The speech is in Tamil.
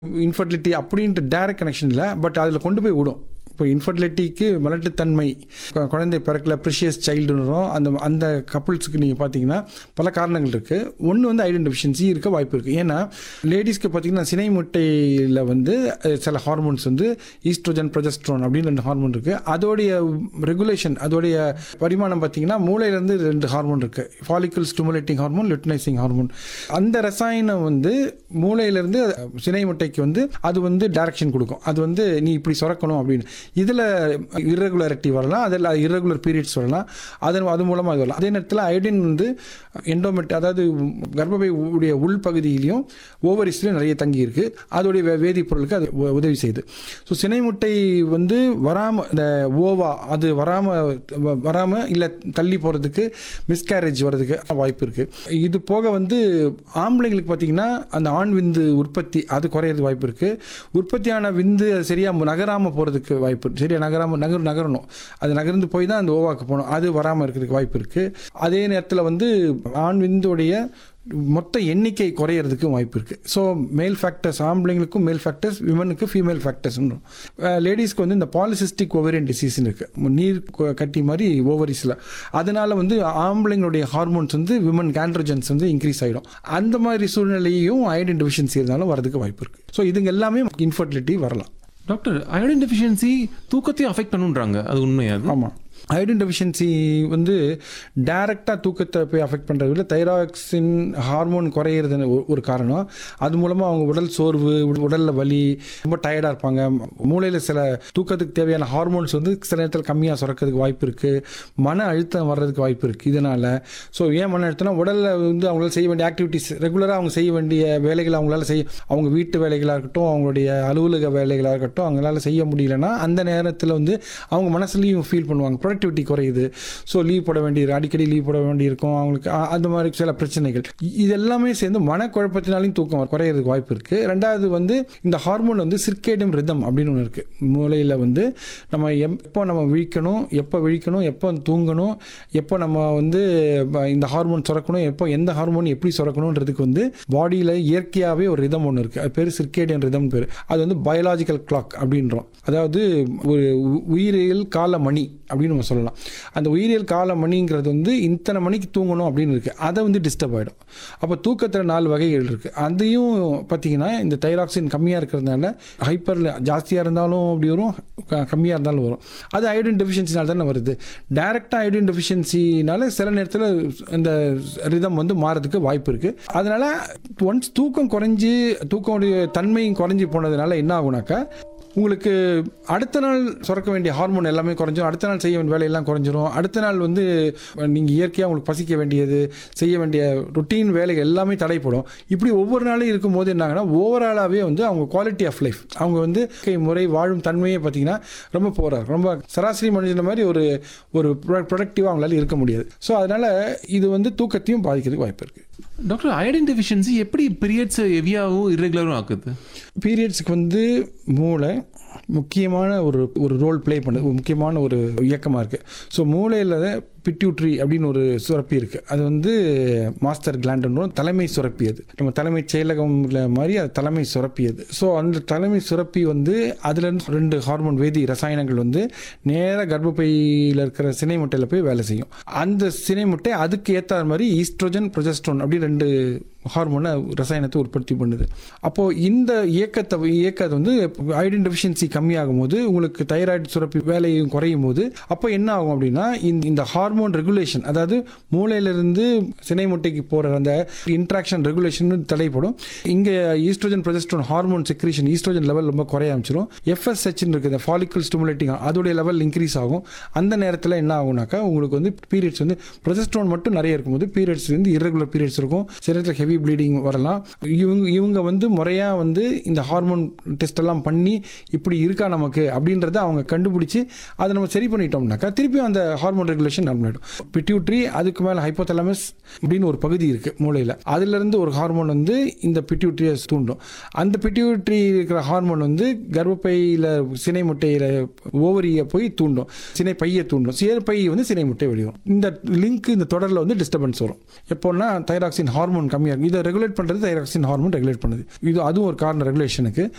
இன்ஃபர்டிலிட்டி அப்படின்ட்டு டைரக்ட் கனெக்ஷன் இல்லை பட் அதில் கொண்டு போய் விடும் இப்போ இன்ஃபர்டிலிட்டிக்கு மலட்டுத்தன்மை கு- குழந்தை பிறக்கல ப்ரிஷியஸ் சைல்டுன்றோம் அந்த அந்த கப்புள்ஸுக்கு நீங்கள் பார்த்தீங்கன்னா பல காரணங்கள் இருக்குது ஒன்று வந்து ஐடன் டெஃபிஷியன்சி இருக்க வாய்ப்பு இருக்குது ஏன்னா லேடிஸ்க்கு பார்த்தீங்கன்னா சினை முட்டையில் வந்து அஹ், சில ஹார்மோன்ஸ் வந்து ஈஸ்ட்ரோஜன் ப்ரொஜெஸ்ட்ரோன் அப்படின்னு ரெண்டு ஹார்மோன் இருக்குது அதோடைய ரெகுலேஷன் அதோடைய பரிமாணம் பார்த்தீங்கன்னா மூளையிலேருந்து ரெண்டு ஹார்மோன் இருக்குது follicle stimulating hormone luteinizing hormone அந்த ரசாயனம் வந்து மூளையிலேருந்து சினை முட்டைக்கு வந்து அது வந்து டைரக்ஷன் கொடுக்கும் அது வந்து நீ இப்படி சுரக்கணும் அப்படின்னு இதில் irregularity வரலாம் அதில் irregular பீரியட்ஸ் வரலாம் அதன் அது மூலமாக இது வரலாம் அதே நேரத்தில் அயோடின் வந்து எண்டோமெட் அதாவது கர்ப்பப்பை உடைய உள்பகுதியிலையும் ஓவரிஸ்லையும் நிறைய தங்கி இருக்கு அதோடைய வே- வேதிப்பொருளுக்கு அது உ- உதவி செய்யுது ஸோ சினை முட்டை வந்து வராமல் இந்த ஓவா அது வராமல் வராமல் இல்லை தள்ளி போகிறதுக்கு மிஸ்கேரேஜ் வர்றதுக்கு வாய்ப்பு இருக்குது இது போக வந்து ஆம்பளைங்களுக்கு பார்த்தீங்கன்னா அந்த ஆண் விந்து உற்பத்தி அது குறையிறது வாய்ப்பு இருக்குது உற்பத்தியான விந்து அது சரியாக நகராமல் போகிறதுக்கு வாய்ப்பு இருக்கு. சரியா நகராமல் நகர் நகரணும் அது நகர்ந்து போய் தான் அந்த ஓவாக்கு போகணும் அது வராமல் இருக்கிறதுக்கு வாய்ப்பு இருக்குது அதே நேரத்தில் வந்து ஆண் விந்துடைய மொத்த எண்ணிக்கை குறையிறதுக்கு வாய்ப்பு இருக்குது ஸோ மேல் ஃபேக்டர்ஸ் ஆம்பளைங்களுக்கும் மேல் ஃபேக்டர்ஸ் விமனுக்கு ஃபீமேல் ஃபேக்டர்ஸ்ன்றோம் லேடிஸ்க்கு வந்து இந்த பாலிசிஸ்டிக் ஓவரியன் டிசீஸ்னு இருக்குது நீர் கு- கட்டி மாதிரி ஓவரிஸில் அதனால வந்து ஆம்பளைங்களுடைய ஹார்மோன்ஸ் வந்து விமன் ஆண்ட்ரோஜன்ஸ் வந்து இன்க்ரீஸ் ஆகிடும் அந்த மாதிரி சூழ்நிலையும் அயோடின் டெஃபிஷியன்சி இருந்தாலும் வரதுக்கு வாய்ப்பு இருக்குது ஸோ இதுங்க எல்லாமே இன்ஃபர்டிலிட்டி வரலாம் டாக்டர் அயோடின் டெஃபிஷியன்சி தூக்கத்தையும் அஃபெக்ட் பண்ணுன்றாங்க அது உண்மையா அது ஆமாம் அயோடின் டெஃபிஷியன்சி வந்து டைரெக்டாக தூக்கத்தை போய் அஃபெக்ட் பண்ணுறத விட தைராக்சின் ஹார்மோன் குறையிறது ஒரு- ஒரு காரணம் அது மூலமாக அவங்க உடல் சோர்வு உடலில் வலி ரொம்ப டயர்டாக இருப்பாங்க மூளையில் சில தூக்கத்துக்கு தேவையான ஹார்மோன்ஸ் வந்து சில நேரத்தில் கம்மியாக சுரக்கிறதுக்கு வாய்ப்பு இருக்குது மன அழுத்தம் வர்றதுக்கு வாய்ப்பு இருக்குது இதனால் ஸோ ஏன் மன அழுத்தம்னா உடலில் வந்து அவங்களால செய்ய வேண்டிய ஆக்டிவிட்டிஸ் ரெகுலராக அவங்க செய்ய வேண்டிய வேலைகளை அவங்களால செய்ய அவங்க வீட்டு வேலைகளாக இருக்கட்டும் அவங்களுடைய அலுவலக வேலைகளாக இருக்கட்டும் அவங்களால செய்ய முடியலன்னா அந்த நேரத்தில் வந்து அவங்க மனசுலையும் ஃபீல் பண்ணுவாங்க ப்ரொடக்டிவிட்டி குறையுது ஸோ லீவ் போட வேண்டியது அடிக்கடி லீவ் போட வேண்டியிருக்கும் அவங்களுக்கு அ- அந்த மாதிரி சில பிரச்சனைகள் இ- இது எல்லாமே சேர்ந்து மனக்குழப்பத்தினாலையும் தூக்கம் குறையிறதுக்கு வாய்ப்பு இருக்குது ரெண்டாவது வந்து இந்த ஹார்மோன் வந்து சிர்கேடியம் ரிதம் அப்படின்னு ஒன்று இருக்குது மூளையில் வந்து நம்ம எப்போ நம்ம விழிக்கணும் எப்போ விழிக்கணும் எப்போ தூங்கணும் எப்போ நம்ம வந்து ப- இந்த ஹார்மோன் சுரக்கணும் எப்போ எந்த ஹார்மோன் எப்படி சுரக்கணுன்றதுக்கு வந்து பாடியில் இயற்கையாகவே ஒரு ரிதம் ஒன்று இருக்குது அது பேர் சிர்கேடியன் ரிதம் பேர் அது வந்து பயாலாஜிக்கல் கிளாக் அப்படின்றோம் அதாவது ஒரு உ- உயிரியல் கால மணி அப்படின்னு நம்ம சொல்லலாம் அந்த உயிரியல் கால மணிங்கிறது வந்து இத்தனை மணிக்கு தூங்கணும் அப்படின்னு இருக்குது அதை வந்து டிஸ்டர்ப் ஆகிடும் அப்போ தூக்கத்தில் நாலு வகைகள் இருக்குது அதையும் பார்த்தீங்கன்னா இந்த தைராக்சின் கம்மியாக இருக்கிறதுனால ஹைப்பர் ஜாஸ்தியாக இருந்தாலும் அப்படி வரும் கம்மியாக இருந்தாலும் வரும் அது அயோடின் டெஃபிஷியன்சினால தானே வருது டைரெக்டாக அயோடின் டெஃபிஷியன்சினால சில நேரத்தில் இந்த ரிதம் வந்து மாறதுக்கு வாய்ப்பு இருக்குது அதனால் ஒன்ஸ் தூக்கம் குறைஞ்சி தூக்கமுடைய தன்மையும் குறைஞ்சி போனதுனால என்ன ஆகுனாக்கா உங்களுக்கு அடுத்த நாள் சுரக்க வேண்டிய ஹார்மோன் எல்லாமே குறைஞ்சிரும் அடுத்த நாள் செய்ய வேண்டிய வேலையெல்லாம் குறைஞ்சிரும் அடுத்த நாள் வந்து நீங்கள் இயற்கையாக உங்களுக்கு பசிக்க வேண்டியது செய்ய வேண்டிய ருட்டீன் வேலைகள் எல்லாமே தடைப்படும் இப்படி ஒவ்வொரு நாளும் இருக்கும்போது என்னாங்கன்னா ஓவராலாகவே வந்து அவங்க குவாலிட்டி ஆஃப் லைஃப் அவங்க வந்து வாழ்க்கை முறை வாழும் தன்மையை பார்த்தீங்கன்னா ரொம்ப போகிறார் ரொம்ப சராசரி மனுஷன மாதிரி ஒரு ஒரு ப்ரொடக்டிவாக அவங்களால இருக்க முடியாது ஸோ அதனால் இது வந்து தூக்கத்தையும் பாதிக்கிறதுக்கு வாய்ப்பு இருக்குது டாக்டர் அயோடின் டெஃபிஷியன்சி எப்படி பீரியட்ஸ் ஹெவியாகவும் இர்ரெகுலரும் ஆக்குது பீரியட்ஸ்க்கு வந்து மூளை முக்கியமான ஒரு ஒரு ரோல் ப்ளே பண்ணுது ஒரு முக்கியமான ஒரு இயக்கமாக இருக்குது ஸோ மூளையில் பிட்யூட்ரி அப்படின்னு ஒரு சுரப்பி இருக்குது அது வந்து மாஸ்டர் கிளாண்டுன்றோம் தலைமை சுரப்பி அது நம்ம தலைமை செயலகம்ல மாதிரி அது தலைமை சுரப்பி அது ஸோ அந்த தலைமை சுரப்பி வந்து அதுலேருந்து ரெண்டு ஹார்மோன் வேதி ரசாயனங்கள் வந்து நேராக கர்ப்பப்பையில் இருக்கிற சினை முட்டையில் போய் வேலை செய்யும் அந்த சினை முட்டை அதுக்கு ஏற்ற மாதிரி ஈஸ்ட்ரோஜன் ப்ரொஜெஸ்ட்ரோன் அப்படி ரெண்டு ஹார்மோனை ரசாயனத்தை உற்பத்தி பண்ணுது அப்போது இந்த இயக்கத்தை இயக்கத்தை வந்து அயோடின் டெஃபிஷியன்சி கம்மியாகும் போது உங்களுக்கு தைராய்டு சுரப்பி வேலையும் குறையும் போது அப்போ என்ன ஆகும் அப்படின்னா இந்த இந்த ஹார்மோன் ரெகுலேஷன் அதாவது மூளையிலிருந்து சினை முட்டைக்கு போகிற அந்த இன்ட்ராக்ஷன் ரெகுலேஷன் தடைப்படும் இங்கே estrogen progesterone hormone secretion estrogen level ரொம்ப குறைய ஆரம்பிச்சிடும் எஃப்எஸ்ஹெச்னு இருக்குது ஃபாலிக்கல் ஸ்டிமுலேட்டிங் அதோடைய லெவல் இன்க்ரீஸ் ஆகும் அந்த நேரத்தில் என்ன ஆகும்னாக்கா உங்களுக்கு வந்து பீரியட்ஸ் வந்து ப்ரொஜெஸ்ட்ரோன் மட்டும் நிறைய இருக்கும்போது பீரியட்ஸ் வந்து இரகுலர் பீரியட்ஸ் இருக்கும் சில நேரத்தில் ஹெவி ப்ளீடிங் வரலாம் இவங்க இவங்க வந்து முறையாக வந்து இந்த ஹார்மோன் டெஸ்ட் எல்லாம் பண்ணி இப்படி இருக்கா நமக்கு அப்படின்றத அவங்க கண்டுபிடிச்சி அதை நம்ம சரி பண்ணிட்டோம்னாக்கா திருப்பியும் அந்த ஹார்மோன் ரெகுலேஷன் நார்மல் ஆகிடும் பிட்யூட்ரி அதுக்கு மேலே ஹைப்போதலமஸ் அப்படின்னு ஒரு பகுதி இருக்குது மூளையில் அதுலேருந்து ஒரு ஹார்மோன் வந்து இந்த பிட்யூட்ரியை தூண்டும் அந்த பிட்யூட்ரி இருக்கிற ஹார்மோன் வந்து கர்ப்பப்பையில் சினை முட்டையில் ஓவரியை போய் தூண்டும் சினை பையை தூண்டும் சினை வந்து சினை முட்டை வெளிவரும் இந்த லிங்க் இந்த தொடரில் வந்து டிஸ்டர்பன்ஸ் வரும் எப்போன்னா தைராக்சின் ஹார்மோன் கம்மியாக இருக்கும் இதை ரெகுலேட் பண்ணுறது தைராக்சின் ஹார்மோன் ரெகுலேட் பண்ணுது இது அதுவும் ஒரு காரணம் ரெகுலேஷனுக்கு